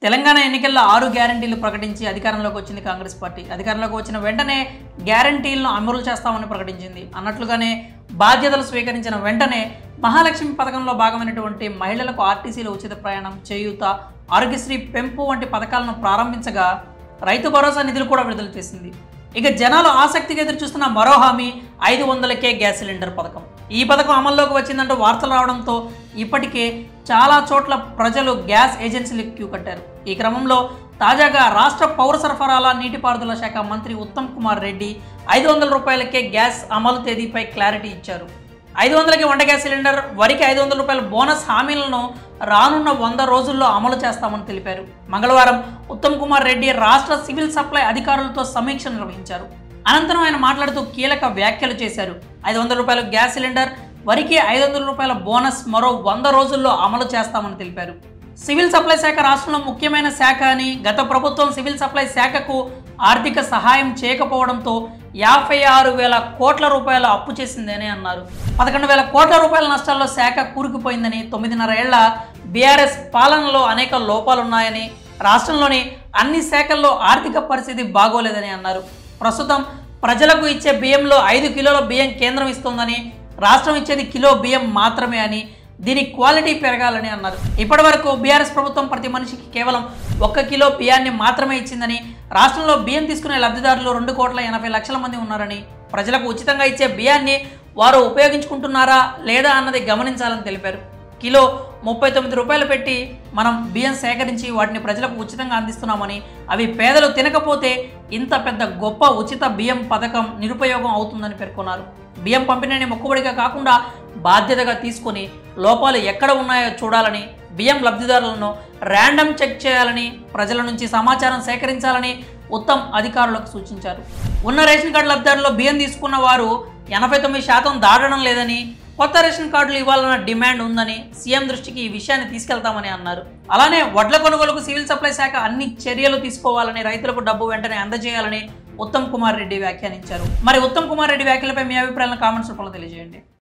తెలంగాణ ఎన్నికల్లో ఆరు గ్యారంటీలు ప్రకటించి అధికారంలోకి వచ్చింది కాంగ్రెస్ పార్టీ అధికారంలోకి వచ్చిన వెంటనే గ్యారంటీలను అమలు చేస్తామని ప్రకటించింది అన్నట్లుగానే బాధ్యతలు స్వీకరించిన వెంటనే మహాలక్ష్మి పథకంలో భాగమైనటువంటి మహిళలకు ఆర్టీసీలో ఉచిత ప్రయాణం చేయూత ఆరోగ్యశ్రీ పెంపు వంటి పథకాలను ప్రారంభించగా రైతు భరోసా నిధులు కూడా విడుదల చేసింది ఇక జనాలు ఆసక్తిగా ఎదురు చూస్తున్న మరో హామీ ఐదు వందలకే గ్యాస్ సిలిండర్ పథకం ఈ పథకం అమల్లోకి వచ్చిందంటూ వార్తలు రావడంతో ఇప్పటికే చాలా చోట్ల ప్రజలు గ్యాస్ ఏజెన్సీలకు క్యూ కట్టారు ఈ క్రమంలో తాజాగా రాష్ట్ర పౌర సరఫరాల నీటిపారుదల శాఖ మంత్రి ఉత్తమ్ కుమార్ రెడ్డి ఐదు వందల రూపాయలకే గ్యాస్ అమలు తేదీపై క్లారిటీ ఇచ్చారు ఐదు వందలకి వంట గ్యాస్ సిలిండర్ వరికి ఐదు వందల రూపాయల బోనస్ హామీలను రానున్న వంద రోజుల్లో అమలు చేస్తామని తెలిపారు మంగళవారం ఉత్తమ్ కుమార్ రెడ్డి రాష్ట్ర సివిల్ సప్లై అధికారులతో సమీక్ష నిర్వహించారు అనంతరం ఆయన మాట్లాడుతూ కీలక వ్యాఖ్యలు చేశారు ఐదు వందల రూపాయల గ్యాస్ సిలిండర్ వరికి ఐదు వందల రూపాయల బోనస్ మరో వంద రోజుల్లో అమలు చేస్తామని తెలిపారు సివిల్ సప్లై శాఖ రాష్ట్రంలో ముఖ్యమైన శాఖ అని గత ప్రభుత్వం సివిల్ సప్లై శాఖకు ఆర్థిక సహాయం చేయకపోవడంతో యాభై ఆరు వేల కోట్ల రూపాయల అప్పు చేసిందని అన్నారు పదకొండు వేల కోట్ల రూపాయల నష్టాల్లో శాఖ కూరుకుపోయిందని తొమ్మిదిన్నర ఏళ్ల బీఆర్ఎస్ పాలనలో అనేక లోపాలున్నాయని రాష్ట్రంలోని అన్ని శాఖల్లో ఆర్థిక పరిస్థితి బాగోలేదని అన్నారు ప్రస్తుతం ప్రజలకు ఇచ్చే బియ్యంలో ఐదు కిలోల బియ్యం కేంద్రం ఇస్తోందని రాష్ట్రం ఇచ్చేది కిలో బియ్యం మాత్రమే అని దీని క్వాలిటీ పెరగాలని అన్నారు ఇప్పటి వరకు బీఆర్ఎస్ ప్రభుత్వం ప్రతి మనిషికి కేవలం ఒక్క కిలో బియ్యాన్ని మాత్రమే ఇచ్చిందని రాష్ట్రంలో బియ్యం తీసుకునే లబ్ధిదారులు రెండు కోట్ల ఎనభై లక్షల మంది ఉన్నారని ప్రజలకు ఉచితంగా ఇచ్చే బియ్యాన్ని వారు ఉపయోగించుకుంటున్నారా లేదా అన్నది గమనించాలని తెలిపారు కిలో ముప్పై తొమ్మిది రూపాయలు పెట్టి మనం బియ్యం సేకరించి వాటిని ప్రజలకు ఉచితంగా అందిస్తున్నామని అవి పేదలు తినకపోతే ఇంత పెద్ద గొప్ప ఉచిత బియ్యం పథకం నిరుపయోగం అవుతుందని పేర్కొన్నారు బియ్యం పంపిణీని మొక్కుబడిగా కాకుండా బాధ్యతగా తీసుకొని లోపాలు ఎక్కడ ఉన్నాయో చూడాలని బియ్యం లబ్ధిదారులను ర్యాండమ్ చెక్ చేయాలని ప్రజల నుంచి సమాచారం సేకరించాలని ఉత్తమ్ అధికారులకు సూచించారు ఉన్న రేషన్ కార్డు లబ్ధిదారుల్లో బియ్యం తీసుకున్న వారు ఎనభై తొమ్మిది శాతం దాటడం లేదని కొత్త రేషన్ కార్డులు ఇవ్వాలన్న డిమాండ్ ఉందని సీఎం దృష్టికి ఈ విషయాన్ని తీసుకెళ్తామని అన్నారు అలానే వడ్ల కొనుగోలుకు సివిల్ సప్లై శాఖ అన్ని చర్యలు తీసుకోవాలని రైతులకు డబ్బు వెంటనే అందజేయాలని ఉత్తమ్ కుమార్ రెడ్డి వ్యాఖ్యానించారు మరి ఉత్తమ్ కుమార్ రెడ్డి వ్యాఖ్యలపై మీ అభిప్రాయాలను కామెంట్స్ రూపంలో తెలియజేయండి